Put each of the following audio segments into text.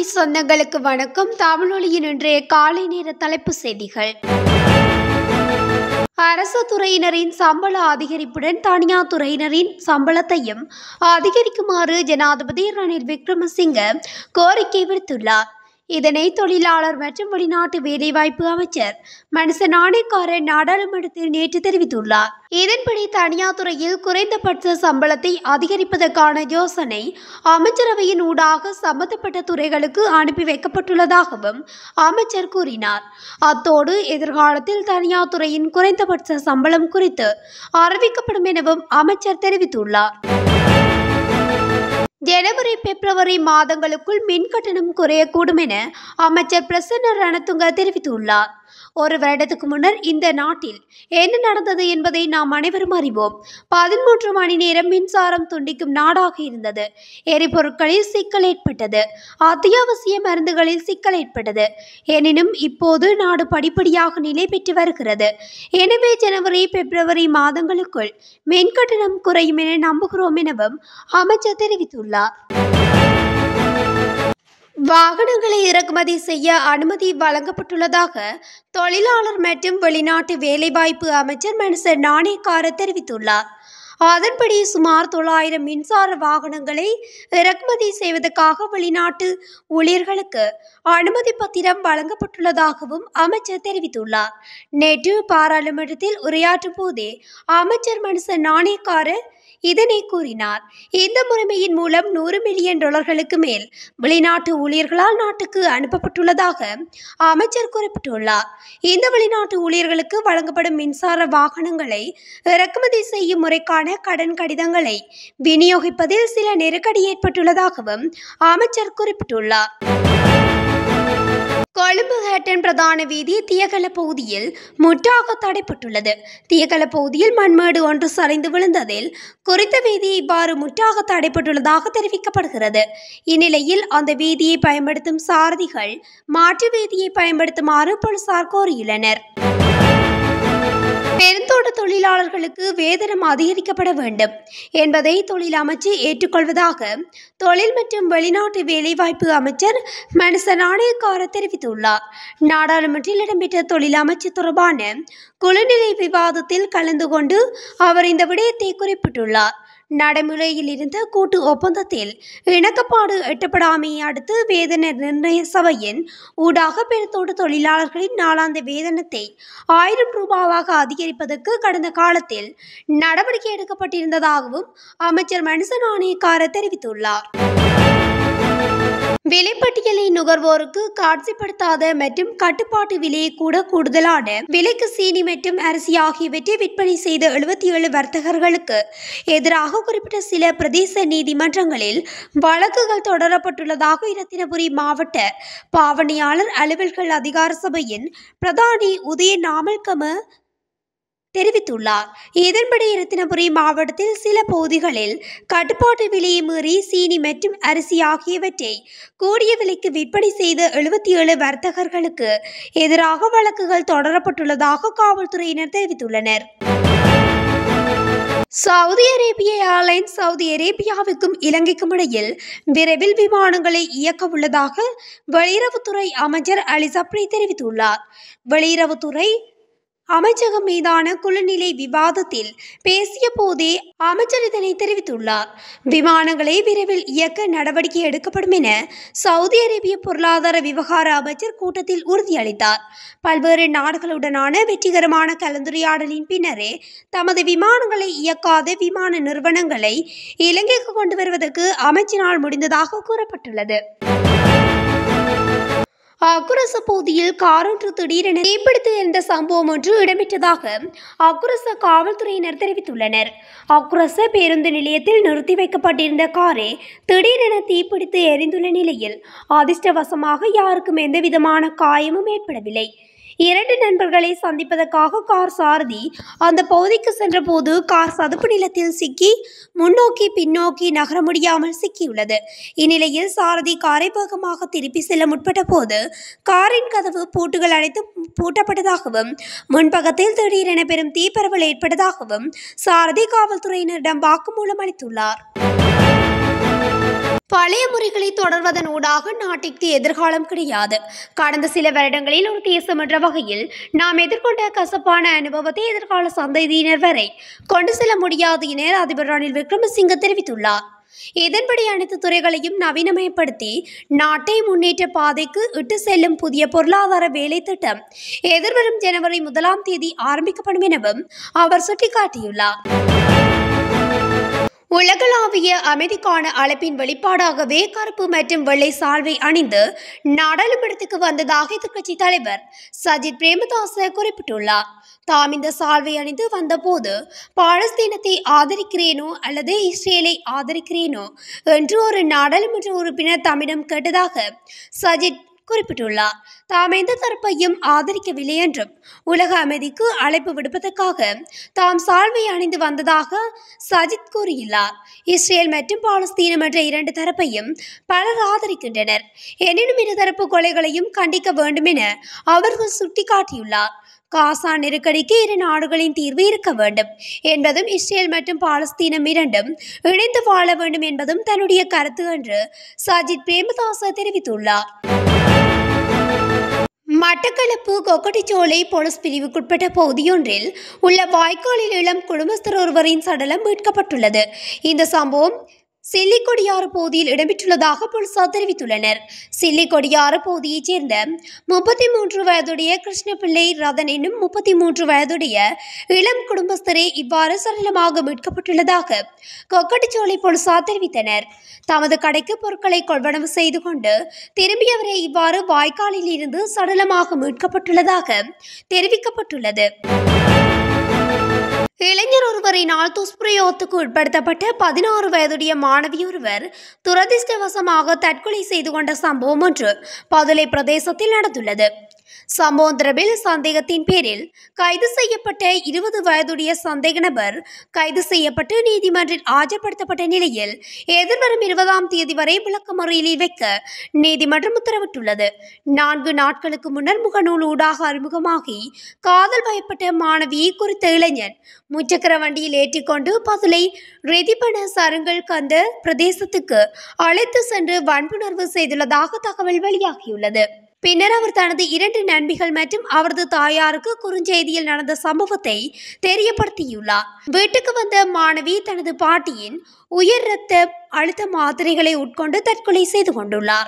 தமிழொலி சொந்தங்களுக்கு வணக்கம் தமிழொலியின் இன்றைய காலை நேர தலைப்பு செய்திகள் அரசு துறையினரின் சம்பள அதிகரிப்புடன் தனியார் துறையினரின் சம்பளத்தையும் அதிகரிக்குமாறு ஜனாதிபதி ரணில் விக்ரமசிங்க கோரிக்கை விடுத்துள்ளார் இதனை தொழிலாளர் மற்றும் வெளிநாட்டு வேலைவாய்ப்பு அமைச்சர் மனுச நாணயக்காரர் நாடாளுமன்றத்தில் நேற்று தெரிவித்துள்ளார் இதன்படி தனியார் துறையில் குறைந்தபட்ச சம்பளத்தை அதிகரிப்பதற்கான யோசனை அமைச்சரவையின் ஊடாக சம்பந்தப்பட்ட துறைகளுக்கு அனுப்பி வைக்கப்பட்டுள்ளதாகவும் அமைச்சர் கூறினார் அத்தோடு எதிர்காலத்தில் தனியார் துறையின் குறைந்தபட்ச சம்பளம் குறித்து அறிவிக்கப்படும் எனவும் அமைச்சர் தெரிவித்துள்ளார் ஜனவரி பிப்ரவரி மாதங்களுக்குள் மின் கட்டணம் குறையக்கூடும் என அமைச்சர் பிரசன்ன ரணதுங்க தெரிவித்துள்ளார் ஒரு வருடத்துக்கு முன்னர் இந்த நாட்டில் என்ன நடந்தது என்பதை நாம் அனைவரும் அறிவோம் பதிமூன்று மணி நேரம் மின்சாரம் துண்டிக்கும் நாடாக இருந்தது எரிபொருட்களில் சிக்கல் ஏற்பட்டது அத்தியாவசிய மருந்துகளில் சிக்கல் ஏற்பட்டது எனினும் இப்போது நாடு படிப்படியாக நிலை பெற்று வருகிறது எனவே ஜனவரி பிப்ரவரி மாதங்களுக்குள் மின் கட்டணம் குறையும் என நம்புகிறோம் எனவும் அமைச்சர் தெரிவித்துள்ளார் வாகனங்களை இறக்குமதி செய்ய அனுமதி வழங்கப்பட்டுள்ளதாக தொழிலாளர் மற்றும் வெளிநாட்டு வேலைவாய்ப்பு அமைச்சர் மனுசர் நாணயக்கார தெரிவித்துள்ளார் அதன்படி சுமார் தொள்ளாயிரம் மின்சார வாகனங்களை இறக்குமதி செய்வதற்காக வெளிநாட்டு ஊழியர்களுக்கு அனுமதி பத்திரம் வழங்கப்பட்டுள்ளதாகவும் அமைச்சர் தெரிவித்துள்ளார் நேற்று பாராளுமன்றத்தில் உரையாற்றும் போதே அமைச்சர் மனுசர் நாணயக்காரர் இதனை கூறினார் இந்த முறைமையின் மூலம் நூறு மில்லியன் டாலர்களுக்கு மேல் வெளிநாட்டு ஊழியர்களால் நாட்டுக்கு அனுப்பப்பட்டுள்ளதாக அமைச்சர் குறிப்பிட்டுள்ளார் இந்த வெளிநாட்டு ஊழியர்களுக்கு வழங்கப்படும் மின்சார வாகனங்களை இறக்குமதி செய்யும் முறைக்கான கடன் கடிதங்களை விநியோகிப்பதில் சில நெருக்கடி ஏற்பட்டுள்ளதாகவும் அமைச்சர் குறிப்பிட்டுள்ளார் கொழும்பு ஹேட்டன் பிரதான வீதி தியகல பகுதியில் முற்றாக தடைப்பட்டுள்ளது தியகல பகுதியில் மண்மேடு ஒன்று சரிந்து விழுந்ததில் குறித்த வீதி இவ்வாறு முற்றாக தடைப்பட்டுள்ளதாக தெரிவிக்கப்படுகிறது இந்நிலையில் அந்த வீதியை பயன்படுத்தும் சாரதிகள் மாற்று வீதியை பயன்படுத்துமாறு போலீசார் கோரியுள்ளனர் பெருந்தோட்ட தொழிலாளர்களுக்கு வேதனம் அதிகரிக்கப்பட வேண்டும் என்பதை தொழில் அமைச்சு ஏற்றுக்கொள்வதாக தொழில் மற்றும் வெளிநாட்டு வேலைவாய்ப்பு அமைச்சர் மனுச நாணயக்கார தெரிவித்துள்ளார் நாடாளுமன்றில் இடம்பெற்ற தொழில் அமைச்சு தொடர்பான குழுநிலை விவாதத்தில் கலந்து கொண்டு அவர் இந்த விடயத்தை குறிப்பிட்டுள்ளார் நடைமுறையில் இருந்த கூட்டு ஒப்பந்தத்தில் இணக்கப்பாடு எட்டப்படாமையை அடுத்து வேதன நிர்ணய சபையின் ஊடாக பெருத்தோட்ட தொழிலாளர்களின் நாளாந்த வேதனத்தை ஆயிரம் ரூபாவாக அதிகரிப்பதற்கு கடந்த காலத்தில் நடவடிக்கை எடுக்கப்பட்டிருந்ததாகவும் அமைச்சர் மனுச நாணயக்கார தெரிவித்துள்ளார் விலைப்பட்டியலை நுகர்வோருக்கு காட்சிப்படுத்தாத மற்றும் கட்டுப்பாட்டு விலையை கூட கூடுதலான விலைக்கு சீனி மற்றும் அரிசி ஆகியவற்றை விற்பனை செய்த எழுபத்தி ஏழு வர்த்தகர்களுக்கு எதிராக குறிப்பிட்ட சில பிரதேச நீதிமன்றங்களில் வழக்குகள் தொடரப்பட்டுள்ளதாக இரத்தினபுரி மாவட்ட பாவனையாளர் அலுவல்கள் அதிகார சபையின் பிரதானி உதய நாமல்கம தெரிவித்துள்ளார் இதன்படி இரத்தினபுரி மாவட்டத்தில் சில பகுதிகளில் கட்டுப்பாட்டு விலையை மீறி சீனி மற்றும் அரிசி ஆகியவற்றை கூடிய விலைக்கு விற்பனை செய்த எழுபத்தி ஏழு வர்த்தகர்களுக்கு எதிராக வழக்குகள் தொடரப்பட்டுள்ளதாக காவல்துறையினர் தெரிவித்துள்ளனர் சவுதி அரேபிய ஏர்லைன்ஸ் சவுதி அரேபியாவுக்கும் இலங்கைக்கும் இடையில் விரைவில் விமானங்களை இயக்க உள்ளதாக வெளியுறவுத்துறை அமைச்சர் அலி சப்ரி தெரிவித்துள்ளார் வெளியுறவுத்துறை அமைச்சகம் மீதான குழுநிலை விவாதத்தில் பேசிய போதே அமைச்சர் இதனை தெரிவித்துள்ளார் விமானங்களை விரைவில் இயக்க நடவடிக்கை எடுக்கப்படும் என சவுதி அரேபிய பொருளாதார விவகார அமைச்சர் கூட்டத்தில் உறுதியளித்தார் பல்வேறு நாடுகளுடனான வெற்றிகரமான கலந்துரையாடலின் பின்னரே தமது விமானங்களை இயக்காத விமான நிறுவனங்களை இலங்கைக்கு கொண்டு வருவதற்கு அமைச்சினால் முடிந்ததாக கூறப்பட்டுள்ளது அக்குரச பகுதியில் காரொன்று திடீரென தீப்பிடித்து எரிந்த சம்பவம் ஒன்று இடம்பெற்றதாக அக்குரச காவல்துறையினர் தெரிவித்துள்ளனர் அக்குரச பேருந்து நிலையத்தில் நிறுத்தி வைக்கப்பட்டிருந்த காரே திடீரென தீப்பிடித்து எரிந்துள்ள நிலையில் அதிர்ஷ்டவசமாக யாருக்கும் எந்தவிதமான காயமும் ஏற்படவில்லை இரண்டு நண்பர்களை சந்திப்பதற்காக கார் சாரதி அந்த பகுதிக்கு சென்றபோது கார் சதுப்பு நிலத்தில் சிக்கி முன்னோக்கி பின்னோக்கி நகர முடியாமல் சிக்கியுள்ளது இந்நிலையில் சாரதி காரை வேகமாக திருப்பி செல்ல முற்பட்ட போது காரின் கதவு பூட்டுகள் அனைத்தும் பூட்டப்பட்டதாகவும் முன்பக்கத்தில் திடீரென பெரும் தீப்பரவல் ஏற்பட்டதாகவும் சாரதி காவல்துறையினரிடம் வாக்குமூலம் அளித்துள்ளார் பழைய முறைகளை தொடர்வதன் ஊடாக நாட்டிற்கு எதிர்காலம் கிடையாது கடந்த சில வருடங்களில் ஒரு தேசம் என்ற வகையில் நாம் எதிர்கொண்ட கசப்பான அனுபவத்தை எதிர்கால சந்ததியினர் வரை கொண்டு செல்ல முடியாது என அதிபர் ரணில் விக்ரமசிங்க தெரிவித்துள்ளார் இதன்படி அனைத்து துறைகளையும் நவீனமயப்படுத்தி நாட்டை முன்னேற்ற பாதைக்கு இட்டு செல்லும் புதிய பொருளாதார வேலை திட்டம் எதிர்வரும் ஜனவரி முதலாம் தேதி ஆரம்பிக்கப்படும் எனவும் அவர் சுட்டிக்காட்டியுள்ளார் உலகளாவிய அமைதிக்கான அழைப்பின் வெளிப்பாடாகவே கருப்பு மற்றும் வெள்ளை சால்வை அணிந்து நாடாளுமன்றத்துக்கு வந்ததாக எதிர்க்கட்சி தலைவர் சஜித் பிரேமதாச குறிப்பிட்டுள்ளார் தாம் இந்த சால்வை அணிந்து வந்தபோது பாலஸ்தீனத்தை ஆதரிக்கிறேனோ அல்லது இஸ்ரேலை ஆதரிக்கிறேனோ என்று ஒரு நாடாளுமன்ற உறுப்பினர் தம்மிடம் கேட்டதாக சஜித் குறிப்பிட்டுள்ளார் தாம் எந்த தரப்பையும் ஆதரிக்கவில்லை என்றும் உலக அமைதிக்கு அழைப்பு விடுப்பதற்காக தாம் சால்வை அணிந்து வந்ததாக சஜித் கூறியுள்ளார் இஸ்ரேல் மற்றும் பாலஸ்தீனம் என்ற இரண்டு தரப்பையும் பலர் ஆதரிக்கின்றனர் எனினும் இருதரப்பு கொலைகளையும் கண்டிக்க வேண்டும் என அவர்கள் சுட்டிக்காட்டியுள்ளார் காசா நெருக்கடிக்கு இரு நாடுகளின் தீர்வு இருக்க வேண்டும் என்பதும் இஸ்ரேல் மற்றும் பாலஸ்தீனம் இரண்டும் இணைந்து வாழ வேண்டும் என்பதும் தன்னுடைய கருத்து என்று சஜித் பிரேமதாச தெரிவித்துள்ளார் மட்டக்களப்பு கொக்கட்டிச்சோலை போலீஸ் பிரிவுக்குட்பட்ட பகுதியொன்றில் உள்ள வாய்க்காலில் இளம் குடும்பஸ்தர் ஒருவரின் சடலம் மீட்கப்பட்டுள்ளது இந்த சம்பவம் சில்லிக்கொடியாறு பகுதியில் இடம்பெற்றுள்ளதாக போலீசார் தெரிவித்துள்ளனர் சில்லிக்கொடியாறு பகுதியைச் சேர்ந்த முப்பத்தி மூன்று வயதுடைய கிருஷ்ணபிள்ளை ரதன் என்னும் முப்பத்தி மூன்று வயதுடைய இளம் குடும்பஸ்தரே இவ்வாறு சடலமாக மீட்கப்பட்டுள்ளதாக கொக்கட்டிச்சோலை போலீசார் தெரிவித்தனர் தமது கடைக்கு பொருட்களை கொள்வனவு செய்து கொண்டு திரும்பியவரே இவ்வாறு வாய்க்காலில் இருந்து சடலமாக மீட்கப்பட்டுள்ளதாக தெரிவிக்கப்பட்டுள்ளது இளைஞர் ஒருவரினால் துஷ்பிரயோகத்துக்கு உட்படுத்தப்பட்ட பதினாறு வயதுடைய மாணவி ஒருவர் துரதிர்ஷ்டவசமாக தற்கொலை செய்து கொண்ட சம்பவம் ஒன்று பதுளை பிரதேசத்தில் நடந்துள்ளது சம்பவம் தொடர்பில் சந்தேகத்தின் பேரில் கைது செய்யப்பட்ட இருபது வயதுடைய சந்தேக நபர் கைது செய்யப்பட்டு நீதிமன்றில் ஆஜர்படுத்தப்பட்ட நிலையில் எதிர்வரும் இருபதாம் தேதி வரை விளக்கமறியலில் வைக்க நீதிமன்றம் உத்தரவிட்டுள்ளது நான்கு நாட்களுக்கு முன்னர் முகநூல் ஊடாக அறிமுகமாகி காதல் பயப்பட்ட மாணவியை குறித்த இளைஞன் முச்சக்கர வண்டியில் ஏற்றிக்கொண்டு பதுளை ரெதிபன சருங்கல் கந்த பிரதேசத்துக்கு அழைத்து சென்று வன்புணர்வு செய்துள்ளதாக தகவல் வெளியாகியுள்ளது பின்னர் அவர் தனது இரண்டு நண்பிகள் மற்றும் அவரது தாயாருக்கு குறுஞ்செய்தியில் நடந்த சம்பவத்தை தெரியப்படுத்தியுள்ளார் வீட்டுக்கு வந்த மாணவி தனது பாட்டியின் உயர் இரத்த அழுத்த மாத்திரைகளை உட்கொண்டு தற்கொலை செய்து கொண்டுள்ளார்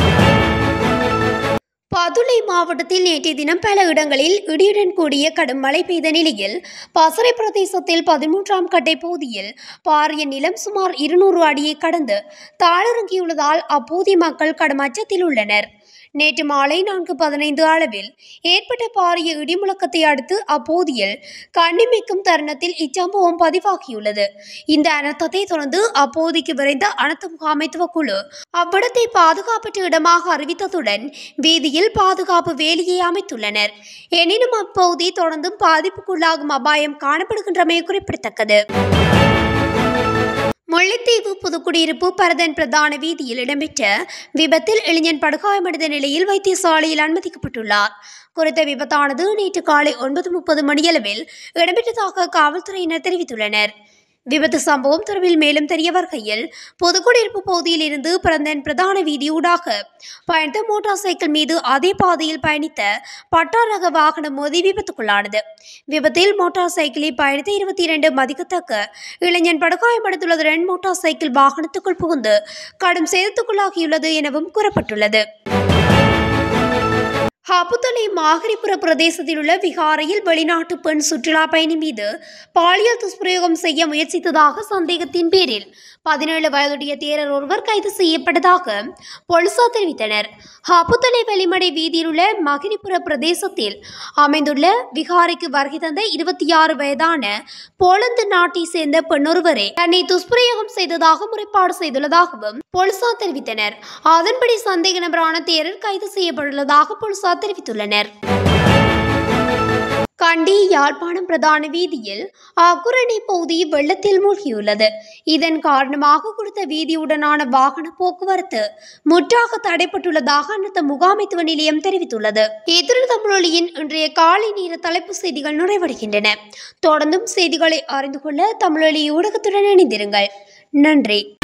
பதுளை மாவட்டத்தில் நேற்றைய தினம் பல இடங்களில் இடியுடன் கூடிய கடும் மழை பெய்த நிலையில் பசறை பிரதேசத்தில் பதிமூன்றாம் கட்டை பகுதியில் பாரிய நிலம் சுமார் இருநூறு அடியை கடந்து தாளிறங்கியுள்ளதால் அப்போதைய மக்கள் கடும் அச்சத்தில் உள்ளனர் நேற்று மாலை நான்கு பதினைந்து அளவில் ஏற்பட்ட பாரிய இடிமுழக்கத்தை அடுத்து அப்போதியில் கண்ணிமைக்கும் தருணத்தில் இச்சம்பவம் பதிவாகியுள்ளது இந்த அனர்த்தத்தை தொடர்ந்து அப்போதைக்கு விரைந்த அனர்த்த முகாமைத்துவ குழு அவ்விடத்தை பாதுகாப்பற்ற இடமாக அறிவித்ததுடன் வீதியில் பாதுகாப்பு வேலியை அமைத்துள்ளனர் எனினும் அப்பகுதி தொடர்ந்தும் பாதிப்புக்குள்ளாகும் அபாயம் காணப்படுகின்றமை குறிப்பிடத்தக்கது முல்லைத்தீவு புதுக்குடியிருப்பு பரதன் பிரதான வீதியில் இடம்பெற்ற விபத்தில் இளைஞன் படுகாயமடைந்த நிலையில் வைத்தியசாலையில் அனுமதிக்கப்பட்டுள்ளார் குறித்த விபத்தானது நேற்று காலை ஒன்பது முப்பது மணியளவில் இடம்பெற்றதாக காவல்துறையினர் தெரிவித்துள்ளனர் விபத்து சம்பவம் தொடர்பில் மேலும் தெரிய வருகையில் பொதுக்குடியிருப்பு பகுதியில் இருந்து பிறந்தன் பிரதான வீதியூடாக பயணித்த மோட்டார் சைக்கிள் மீது அதே பாதையில் பயணித்த பட்டார் ரக வாகனம் மோதி விபத்துக்குள்ளானது விபத்தில் மோட்டார் சைக்கிளில் பயணித்த இருபத்தி இரண்டு மதிக்கத்தக்க இளைஞன் படுகாயமடைந்துள்ளதுடன் மோட்டார் சைக்கிள் வாகனத்துக்குள் புகுந்து கடும் சேதத்துக்குள்ளாகியுள்ளது எனவும் கூறப்பட்டுள்ளது ஹாப்புத்தலை மாகரிபுர பிரதேசத்தில் உள்ள விகாரையில் வெளிநாட்டு பெண் சுற்றுலா பயணி மீது பாலியல் துஷ்பிரயோகம் செய்ய முயற்சித்ததாக சந்தேகத்தின் பேரில் பதினேழு வயதுடைய தேரர் ஒருவர் கைது செய்யப்பட்டதாக போலீசார் தெரிவித்தனர் ஹாப்புத்தலை வெளிமடை வீதியில் உள்ள மகிரிபுர பிரதேசத்தில் அமைந்துள்ள விகாரைக்கு வருகை தந்த இருபத்தி ஆறு வயதான போலந்து நாட்டை சேர்ந்த பெண்ணொருவரே தன்னை துஷ்பிரயோகம் செய்ததாக முறைப்பாடு செய்துள்ளதாகவும் போலீசார் தெரிவித்தனர் அதன்படி சந்தேக நபரான தேரர் கைது செய்யப்பட்டுள்ளதாக போலீசார் தெரிவித்துள்ளனர் கண்டி யாழ்ப்பாணம் பிரதான வீதியில் அக்குரணி பகுதி வெள்ளத்தில் மூழ்கியுள்ளது இதன் காரணமாக குறித்த வீதியுடனான வாகன போக்குவரத்து முற்றாக தடைப்பட்டுள்ளதாக அனைத்து முகாமைத்துவ நிலையம் தெரிவித்துள்ளது இத்துடன் தமிழொலியின் இன்றைய காலை நேர தலைப்பு செய்திகள் நிறைவடைகின்றன தொடர்ந்தும் செய்திகளை அறிந்து கொள்ள தமிழொலி ஊடகத்துடன் இணைந்திருங்கள் நன்றி